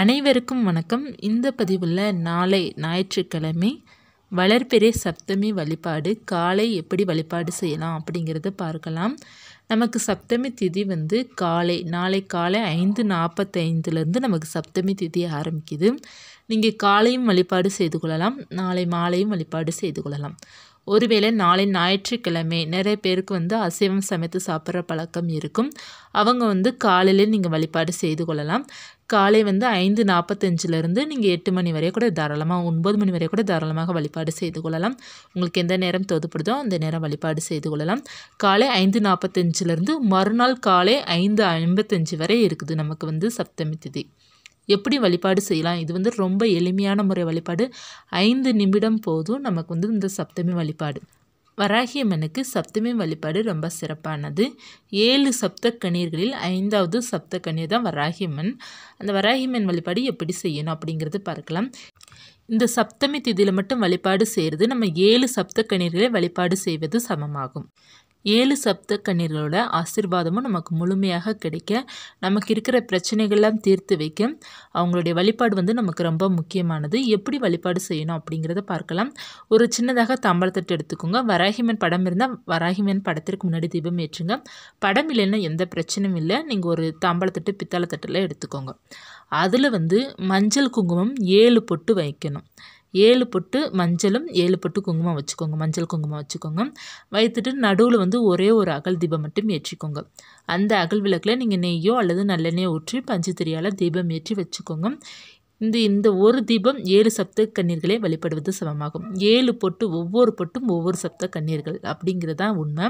அனைவருக்கும் வணக்கம் இந்த பதிவில் நாளை ஞாயிற்றுக்கிழமை வளர்பிறை சப்தமி வழிபாடு காலை எப்படி வழிபாடு செய்யலாம் அப்படிங்கிறத பார்க்கலாம் நமக்கு சப்தமி திதி வந்து காலை நாளை காலை ஐந்து நாற்பத்தைந்துலேருந்து நமக்கு சப்தமி திதி ஆரம்பிக்குது நீங்கள் காலையும் வழிபாடு செய்து கொள்ளலாம் நாளை மாலையும் வழிபாடு செய்து கொள்ளலாம் ஒருவேளை நாளை ஞாயிற்றுக்கிழமை நிறைய பேருக்கு வந்து அசைவம் சமைத்து சாப்பிட்ற பழக்கம் இருக்கும் அவங்க வந்து காலையிலே நீங்கள் வழிபாடு செய்து கொள்ளலாம் காலை வந்து ஐந்து நாற்பத்தஞ்சிலேருந்து நீங்கள் எட்டு மணி வரை கூட தாராளமாக ஒன்பது மணி வரை கூட தாராளமாக வழிபாடு செய்து கொள்ளலாம் உங்களுக்கு எந்த நேரம் தோதுப்படுதோ அந்த நேரம் வழிபாடு செய்து கொள்ளலாம் காலை ஐந்து நாற்பத்தஞ்சிலேருந்து மறுநாள் காலை ஐந்து ஐம்பத்தஞ்சு வரை இருக்குது நமக்கு வந்து சப்தமி திதி எப்படி வழிபாடு செய்யலாம் இது வந்து ரொம்ப எளிமையான முறை வழிபாடு ஐந்து நிமிடம் போதும் நமக்கு வந்து இந்த சப்தமி வழிபாடு வராகியம்மனுக்கு சப்தமி வழிபாடு ரொம்ப சிறப்பானது ஏழு சப்த கண்ணீர்களில் ஐந்தாவது சப்த கண்ணீர் தான் வராகியம்மன் அந்த வராகியம்மன் வழிபாடு எப்படி செய்யணும் அப்படிங்கிறது பார்க்கலாம் இந்த சப்தமி திதியில் மட்டும் வழிபாடு செய்கிறது நம்ம ஏழு சப்த கண்ணீர்களை வழிபாடு செய்வது சமமாகும் ஏழு சப்த கண்ணீர்களோட ஆசிர்வாதமும் நமக்கு முழுமையாக கிடைக்க நமக்கு இருக்கிற பிரச்சனைகள்லாம் தீர்த்து வைக்க அவங்களுடைய வழிபாடு வந்து நமக்கு ரொம்ப முக்கியமானது எப்படி வழிபாடு செய்யணும் அப்படிங்கிறத பார்க்கலாம் ஒரு சின்னதாக தாம்பழத்தட்டு எடுத்துக்கோங்க வராகிமன் படம் இருந்தால் வராகிமன் படத்திற்கு முன்னாடி தீபம் ஏற்றுங்க படம் இல்லைன்னா எந்த பிரச்சனையும் இல்லை நீங்கள் ஒரு தாம்பழத்தட்டு பித்தளை தட்டில் எடுத்துக்கோங்க அதில் வந்து மஞ்சள் குங்குமம் ஏழு பொட்டு வைக்கணும் ஏழு பொட்டு மஞ்சளும் ஏழு பொட்டு குங்குமம் வச்சுக்கோங்க மஞ்சள் குங்குமம் வச்சுக்கோங்க வைத்துட்டு நடுவில் வந்து ஒரே ஒரு அகல் தீபம் மட்டும் ஏற்றிக்கோங்க அந்த அகல் விளக்கில் நீங்கள் நெய்யோ அல்லது நல்லெண்ணெயோ ஊற்றி பஞ்சு திரியால் தீபம் ஏற்றி வச்சுக்கோங்க இந்த இந்த ஒரு தீபம் ஏழு சப்த கண்ணீர்களை வழிபடுவது சமமாகும் ஏழு பொட்டு ஒவ்வொரு பொட்டும் ஒவ்வொரு சப்த கண்ணீர்கள் அப்படிங்கிறது தான் உண்மை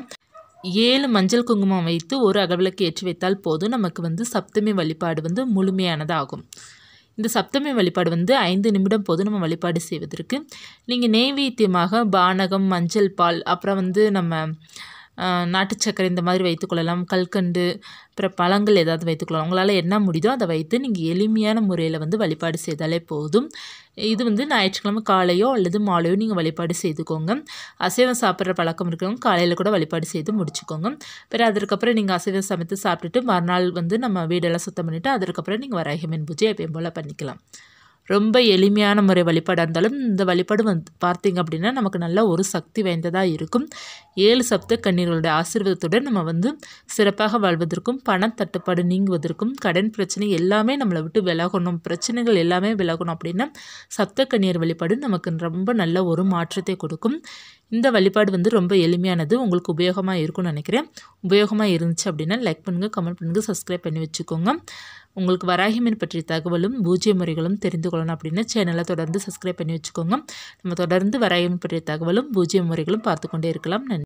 ஏழு மஞ்சள் குங்குமம் வைத்து ஒரு அகவிளக்கு ஏற்றி வைத்தால் போதும் நமக்கு வந்து சப்தமி வழிபாடு வந்து முழுமையானதாகும் இந்த சப்தமி வழிபாடு வந்து ஐந்து நிமிடம் போது நம்ம வழிபாடு செய்வதற்கு நீங்கள் நெய்வேத்தியமாக பானகம் மஞ்சள் பால் அப்புறம் வந்து நம்ம நாட்டு சக்கரை இந்த மாதிரி வைத்துக்கொள்ளலாம் கல்கண்டு அப்புறம் பழங்கள் ஏதாவது வைத்துக்கொள்ளலாம் உங்களால் என்ன முடியுதோ அதை வைத்து நீங்கள் எளிமையான முறையில் வந்து வழிபாடு செய்தாலே போதும் இது வந்து ஞாயிற்றுக்கிழமை காலையோ அல்லது மாலையோ நீங்கள் வழிபாடு செய்துக்கோங்க அசைவம் சாப்பிட்ற பழக்கம் இருக்கிறவங்க காலையில் கூட வழிபாடு செய்து முடிச்சுக்கோங்க பிறகு அதற்கப்புறம் நீங்கள் அசைவம் சமைத்து சாப்பிட்டுட்டு மறுநாள் வந்து நம்ம வீடெல்லாம் சுத்தம் பண்ணிவிட்டு அதற்கப்புறம் நீங்கள் வராகிமன் பூஜை எப்பயும் போல் பண்ணிக்கலாம் ரொம்ப எளிமையான முறை வழிபாடாக இருந்தாலும் இந்த வழிபாடு வந்து பார்த்தீங்க அப்படின்னா நமக்கு நல்ல ஒரு சக்தி வாய்ந்ததாக இருக்கும் ஏழு சப்த கண்ணீர்களோட ஆசீர்வாதத்துடன் நம்ம வந்து சிறப்பாக வாழ்வதற்கும் பண தட்டுப்பாடு நீங்குவதற்கும் கடன் பிரச்சனை எல்லாமே நம்மளை விட்டு விலகணும் பிரச்சனைகள் எல்லாமே விலகணும் அப்படின்னா சப்த கண்ணீர் வழிபாடு நமக்கு ரொம்ப நல்ல ஒரு மாற்றத்தை கொடுக்கும் இந்த வழிபாடு வந்து ரொம்ப எளிமையானது உங்களுக்கு உபயோகமாக இருக்கும்னு நினைக்கிறேன் உபயோகமாக இருந்துச்சு அப்படின்னா லைக் பண்ணுங்கள் கமெண்ட் பண்ணுங்கள் சப்ஸ்கிரைப் பண்ணி வச்சுக்கோங்க உங்களுக்கு வராகிமன் பற்றிய தகவலும் பூஜ்ய முறைகளும் தெரிந்து கொள்ளணும் அப்படின்னு சேனலை தொடர்ந்து சப்ஸ்கிரைப் பண்ணி வச்சுக்கோங்க நம்ம தொடர்ந்து வராகிமன் பற்றிய தகவலும் பூஜ்ய முறைகளும் பார்த்து கொண்டே இருக்கலாம் நன்றி